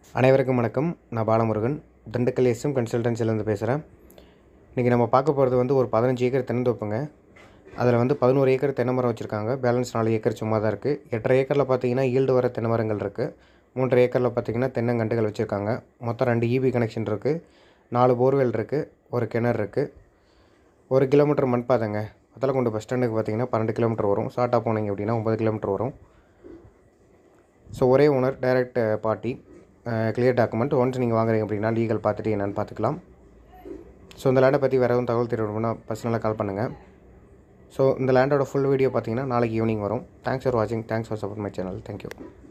அனைவருக்கும் வணக்கம் நான் பாலமுருகன் திண்டுக்கல் எஸ்எம் கன்சல்டன்சிலேருந்து பேசுகிறேன் இன்றைக்கி நம்ம பார்க்க போகிறது வந்து ஒரு பதினஞ்சு ஏக்கர் தென்னந்தோப்புங்க அதில் வந்து பதினோரு ஏக்கர் தென்னை மரம் வச்சுருக்காங்க பேலன்ஸ் நாலு ஏக்கர் சும்மா தான் இருக்குது எட்டரை ஏக்கரில் பார்த்தீங்கன்னா ஈல்டு வர தென்னை மரங்கள் இருக்குது மூன்றரை ஏக்கரில் பார்த்தீங்கன்னா தென்னங்கண்டுகள் வச்சுருக்காங்க மொத்தம் ரெண்டு இபி கனெக்ஷன் இருக்குது நாலு போர்வெல் இருக்குது ஒரு கிணறு இருக்குது ஒரு கிலோமீட்டர் மண் பாதைங்க கொண்டு பஸ் ஸ்டாண்டுக்கு பார்த்தீங்கன்னா பன்னெண்டு கிலோமீட்டர் வரும் ஷார்ட்டாக போனீங்க அப்படின்னா ஒம்பது கிலோமீட்டர் வரும் ஸோ ஒரே owner direct party clear document once நீங்கள் வாங்குறீங்க அப்படின்னா லீகல் பார்த்துட்டு என்னென்னு பார்த்துக்கலாம் ஸோ இந்த லேண்டை பற்றி வேறு எதுவும் தகவல் தெரியணும்னா பர்சனலாக கால் பண்ணுங்கள் ஸோ இந்த லேண்டோட ஃபுல் வீடியோ பார்த்தீங்கன்னா நாளைக்கு ஈவினிங் வரும் தேங்க்ஸ் ஃபார் வாட்சிங் thanks for support my channel thank you